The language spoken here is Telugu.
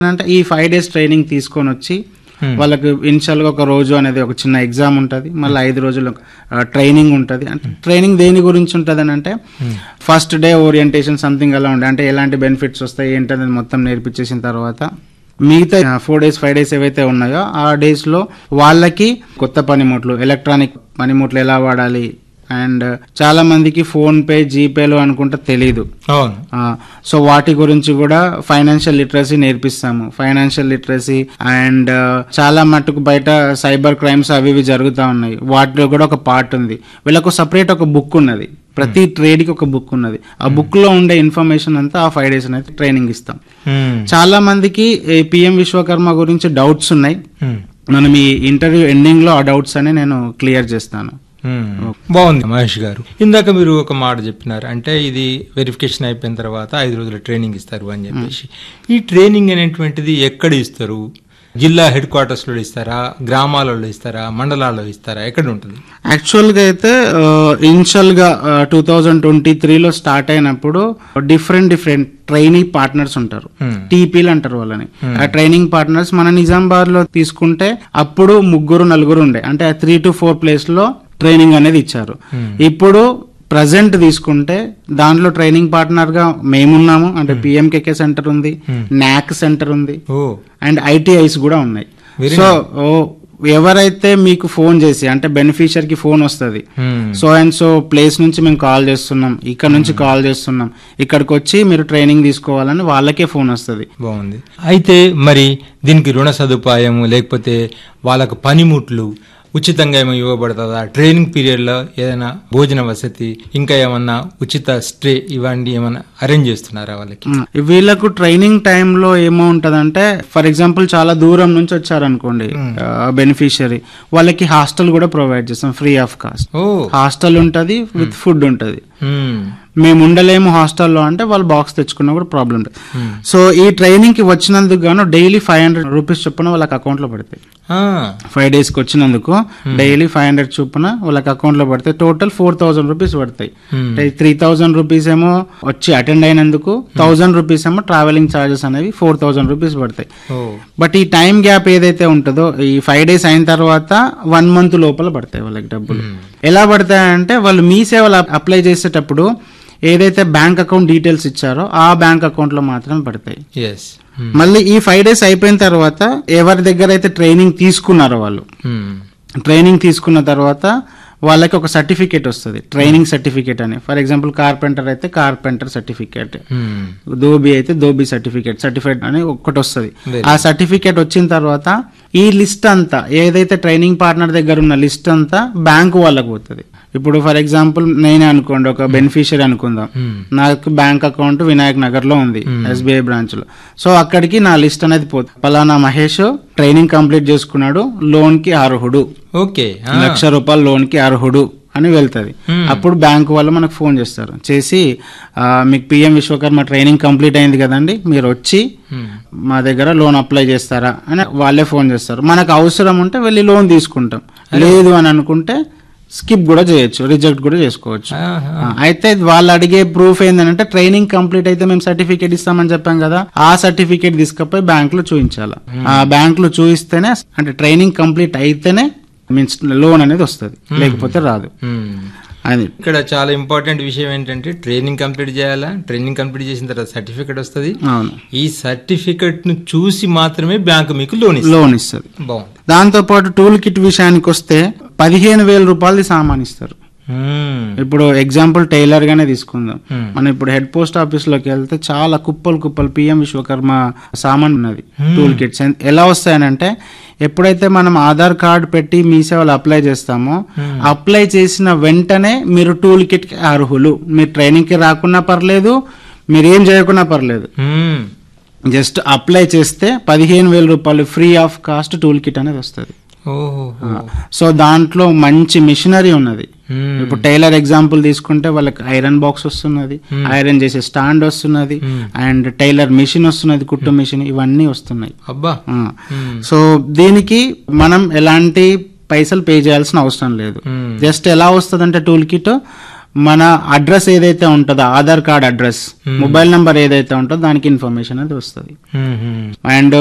అంటే ఈ ఫైవ్ డేస్ ట్రైనింగ్ తీసుకొని వచ్చి Hmm. వాళ్ళకి ఇనిషియల్ గా ఒక రోజు అనేది ఒక చిన్న ఎగ్జామ్ ఉంటుంది మళ్ళీ ఐదు రోజులు ట్రైనింగ్ ఉంటుంది అంటే ట్రైనింగ్ దేని గురించి ఉంటుంది అని అంటే ఫస్ట్ డే ఓరియంటేషన్ సంథింగ్ అలా ఉండే అంటే ఎలాంటి బెనిఫిట్స్ వస్తాయి ఏంటనేది మొత్తం నేర్పించేసిన తర్వాత మిగతా ఫోర్ డేస్ ఫైవ్ డేస్ ఏవైతే ఉన్నాయో ఆ డేస్ లో వాళ్ళకి కొత్త పనిముట్లు ఎలక్ట్రానిక్ పనిముట్లు ఎలా వాడాలి అండ్ చాలా మందికి ఫోన్ పే జీపేలు అనుకుంటే తెలీదు అవును ఆ, సో వాటి గురించి కూడా ఫైనాన్షియల్ లిటరసీ నేర్పిస్తాము ఫైనాన్షియల్ లిటరసీ అండ్ చాలా మట్టుకు బయట సైబర్ క్రైమ్స్ అవి ఇవి జరుగుతూ ఉన్నాయి వాటిలో కూడా ఒక పార్ట్ ఉంది వీళ్ళకు సపరేట్ ఒక బుక్ ఉన్నది ప్రతి ట్రేడ్ కి ఒక బుక్ ఉన్నది ఆ బుక్ లో ఉండే ఇన్ఫర్మేషన్ అంతా ఆ ఫైవ్ డేస్ అనేది ట్రైనింగ్ ఇస్తాం మ్మ్. చాలా మందికి పిఎం విశ్వకర్మ గురించి డౌట్స్ ఉన్నాయి మ్మ్. మనం ఈ ఇంటర్వ్యూ ఎండింగ్ లో ఆ డౌట్స్ అని నేను క్లియర్ చేస్తాను మ్మ్. బాగుంది మహేష్ గారు ఇందాక మీరు ఒక మాట చెప్పినారు అంటే ఇది వెరిఫికేషన్ అయిపోయిన తర్వాత ఐదు రోజుల ట్రైనింగ్ ఇస్తారు అని చెప్పేసి ఈ ట్రైనింగ్ అనేటువంటిది ఎక్కడ ఇస్తారు జిల్లా హెడ్ క్వార్టర్స్ లో ఇస్తారా గ్రామాలలో ఇస్తారా మండలాల్లో ఇస్తారా ఎక్కడ ఉంటుంది యాక్చువల్ గా అయితే ఇనిషియల్ గా టూ థౌజండ్ ట్వంటీ త్రీలో స్టార్ట్ అయినప్పుడు డిఫరెంట్ డిఫరెంట్ ట్రైనింగ్ పార్ట్నర్స్ ఉంటారు Hmm. టీపీలు అంటారు వాళ్ళని ఆ ట్రైనింగ్ పార్ట్నర్స్ మన నిజామాబాద్ లో తీసుకుంటే అప్పుడు ముగ్గురు నలుగురు ఉండే అంటే ఆ త్రీ టు ఫోర్ ప్లేస్ లో ట్రైనింగ్ అనేది ఇచ్చారు ఇప్పుడు ప్రజెంట్ తీసుకుంటే దాంట్లో ట్రైనింగ్ పార్ట్నర్ గా మేమున్నాము అంటే పిఎంకేకే సెంటర్ ఉంది నాక్ సెంటర్ ఉంది ఓ అండ్ ఐటీఐస్ కూడా ఉన్నాయి Very సో ఓ, ఎవరైతే మీకు ఫోన్ చేసి అంటే బెనిఫిషియర్ కి ఫోన్ వస్తుంది మ్మ్. సో అండ్ సో ప్లేస్ నుంచి మేము కాల్ చేస్తున్నాం ఇక్కడ నుంచి కాల్ చేస్తున్నాం ఇక్కడికి వచ్చి మీరు ట్రైనింగ్ తీసుకోవాలని వాళ్ళకే ఫోన్ వస్తుంది బాగుంది అయితే మరి దీనికి రుణ సదుపాయం లేకపోతే వాళ్ళకు పనిముట్లు ఉచితంగా ఏమో ఇవ్వబడుతుందా ట్రైనింగ్ పీరియడ్ లో ఏదైనా భోజన వసతి ఇంకా ఏమన్నా ఉచిత స్టే ఇవన్నీ ఏమన్నా అరేంజ్ చేస్తున్నారా వాళ్ళకి మ్, వీళ్ళకు ట్రైనింగ్ టైంలో ఏమో ఉంటదంటే ఫర్ ఎగ్జాంపుల్ చాలా దూరం నుంచి వచ్చారనుకోండి బెనిఫిషియరీ వాళ్ళకి హాస్టల్ కూడా ప్రొవైడ్ చేస్తాం ఫ్రీ ఆఫ్ కాస్ట్ ఓ హాస్టల్ ఉంటది విత్ ఫుడ్ ఉంటది మ్మ్. మేము ఉండలేము హాస్టల్లో అంటే వాళ్ళు బాక్స్ తెచ్చుకున్నా కూడా ప్రాబ్లం లేదు సో ఈ ట్రైనింగ్ కి వచ్చినందుకు గాను డైలీ ఫైవ్ హండ్రెడ్ రూపీస్ చొప్పున వాళ్ళకి అకౌంట్ లో పడతాయి ఆ, ఫైవ్ డేస్ కి వచ్చినందుకు డైలీ ఫైవ్ హండ్రెడ్ చొప్పున వాళ్ళకి అకౌంట్ లో పడతాయి టోటల్ ఫోర్ థౌసండ్ రూపీస్ పడతాయి Hmm. త్రీ థౌసండ్ రూపీస్ ఏమో వచ్చి అటెండ్ అయినందుకు థౌసండ్ రూపీస్ ఏమో ట్రావెలింగ్ చార్జెస్ అనేవి ఫోర్ థౌసండ్ రూపీస్ పడతాయి ఓ బట్ ఈ టైం గ్యాప్ ఏదైతే ఉంటుందో ఈ ఫైవ్ డేస్ అయిన తర్వాత వన్ మంత్ లోపల పడతాయి వాళ్ళకి డబ్బులు ఎలా పడతాయంటే వాళ్ళు మీ సేవలు అప్లై చేసేటప్పుడు ఏదైతే బ్యాంక్ అకౌంట్ డీటెయిల్స్ ఇచ్చారో ఆ బ్యాంక్ అకౌంట్ లో మాత్రమే పడతాయి ఎస్ మళ్ళీ ఈ ఫైవ్ డేస్ అయిపోయిన తర్వాత ఎవరి దగ్గర అయితే ట్రైనింగ్ తీసుకున్నారో వాళ్ళు ట్రైనింగ్ తీసుకున్న తర్వాత వాళ్ళకి ఒక సర్టిఫికేట్ వస్తుంది ట్రైనింగ్ సర్టిఫికేట్ అని ఫర్ ఎగ్జాంపుల్ కార్పెంటర్ అయితే కార్పెంటర్ సర్టిఫికేట్ దోబీ అయితే దోబీ సర్టిఫికేట్ సర్టిఫైడ్ అని ఒకటి వస్తుంది Very ఆ సర్టిఫికేట్ వచ్చిన తర్వాత ఈ లిస్ట్ అంతా ఏదైతే ట్రైనింగ్ పార్ట్నర్ దగ్గర ఉన్న లిస్ట్ అంతా బ్యాంకు వాళ్ళకు పోతుంది ఇప్పుడు ఫర్ ఎగ్జాంపుల్ నేనే అనుకోండి ఒక బెనిఫిషియరీ అనుకుందాం నాకు బ్యాంక్ అకౌంట్ వినాయక్ నగర్ లో ఉంది ఎస్బీఐ బ్రాంచ్ లో సో అక్కడికి నా లిస్ట్ అనేది పోతుంది పలానా మహేష్ ట్రైనింగ్ కంప్లీట్ చేసుకున్నాడు లోన్ కి అర్హుడు ఓకే లక్ష రూపాయల లోన్ కి అర్హుడు అని వెళ్తది అప్పుడు బ్యాంకు వాళ్ళు మనకు ఫోన్ చేస్తారు చేసి ఆ, మీకు పిఎం విశ్వకర్మ ట్రైనింగ్ కంప్లీట్ అయింది కదండి మీరు వచ్చి మా దగ్గర లోన్ అప్లై చేస్తారా అని వాళ్ళే ఫోన్ చేస్తారు మనకు అవసరం ఉంటే వెళ్ళి లోన్ తీసుకుంటాం లేదు అని అనుకుంటే స్కిప్ కూడా చేయొచ్చు రిజెక్ట్ కూడా చేసుకోవచ్చు ఆ, అయితే వాళ్ళు అడిగే ప్రూఫ్ ఏంటంటే ట్రైనింగ్ కంప్లీట్ అయితే మేము సర్టిఫికేట్ ఇస్తామని చెప్పాం కదా ఆ సర్టిఫికేట్ తీసుకపోయి బ్యాంక్ లో చూపించాలి ఆ బ్యాంక్ లో చూపిస్తేనే అంటే ట్రైనింగ్ కంప్లీట్ అయితేనే మీన్స్ లోన్ అనేది వస్తుంది లేకపోతే రాదు అది ఇక్కడ చాలా ఇంపార్టెంట్ విషయం ఏంటంటే ట్రైనింగ్ కంప్లీట్ చేయాలా ట్రైనింగ్ కంప్లీట్ చేసిన తర్వాత సర్టిఫికేట్ వస్తుంది అవును ఈ సర్టిఫికెట్ ను చూసి మాత్రమే బ్యాంకు మీకు లోన్ ఇస్తుంది లోన్ ఇస్తుంది బాగుంది దాంతో పాటు టూల్ కిట్ విషయానికి వస్తే పదిహేను వేల రూపాయలది సామాన్ ఇస్తారు మ్మ్. ఇప్పుడు ఎగ్జాంపుల్ టైలర్ గానే తీసుకుందాం Hmm. మనం ఇప్పుడు హెడ్ పోస్ట్ ఆఫీస్ లోకి వెళ్తే చాలా కుప్పలు కుప్పలు పిఎం విశ్వకర్మ సామాన్ ఉన్నది టూల్ కిట్స్ ఎలా వస్తాయనంటే ఎప్పుడైతే మనం ఆధార్ కార్డ్ పెట్టి మీ సేవలు అప్లై చేస్తామో అప్లై చేసిన వెంటనే మీరు టూల్ కిట్ కి అర్హులు మీరు ట్రైనింగ్ కి రాకున్నా పర్లేదు మీరు ఏం చేయకున్నా పర్లేదు మ్మ్. జస్ట్ అప్లై చేస్తే పదిహేను వేల రూపాయలు free of cost tool kit అనేది వస్తుంది ఓహో సో దాంట్లో మంచి మిషనరీ ఉన్నది మ్మ్. ఇప్పుడు టైలర్ ఎగ్జాంపుల్ తీసుకుంటే వాళ్ళకి ఐరన్ బాక్స్ వస్తున్నది ఐరన్ చేసే స్టాండ్ వస్తున్నది అండ్ టైలర్ మిషన్ వస్తున్నది కుట్టు మిషన్ ఇవన్నీ వస్తున్నాయి అబ్బా ఆ. మ్మ్. సో దీనికి మనం ఎలాంటి పైసలు పే చేయాల్సిన అవసరం లేదు మ్మ్. జస్ట్ ఎలా వస్తుంది అంటే టూల్ కిట్ మన అడ్రస్ ఏదైతే ఉంటుందో Aadhaar card address mobile number ఏదైతే ఉంటుందో దానికి ఇన్ఫర్మేషన్ అది వస్తుంది మ్మ్. అండ్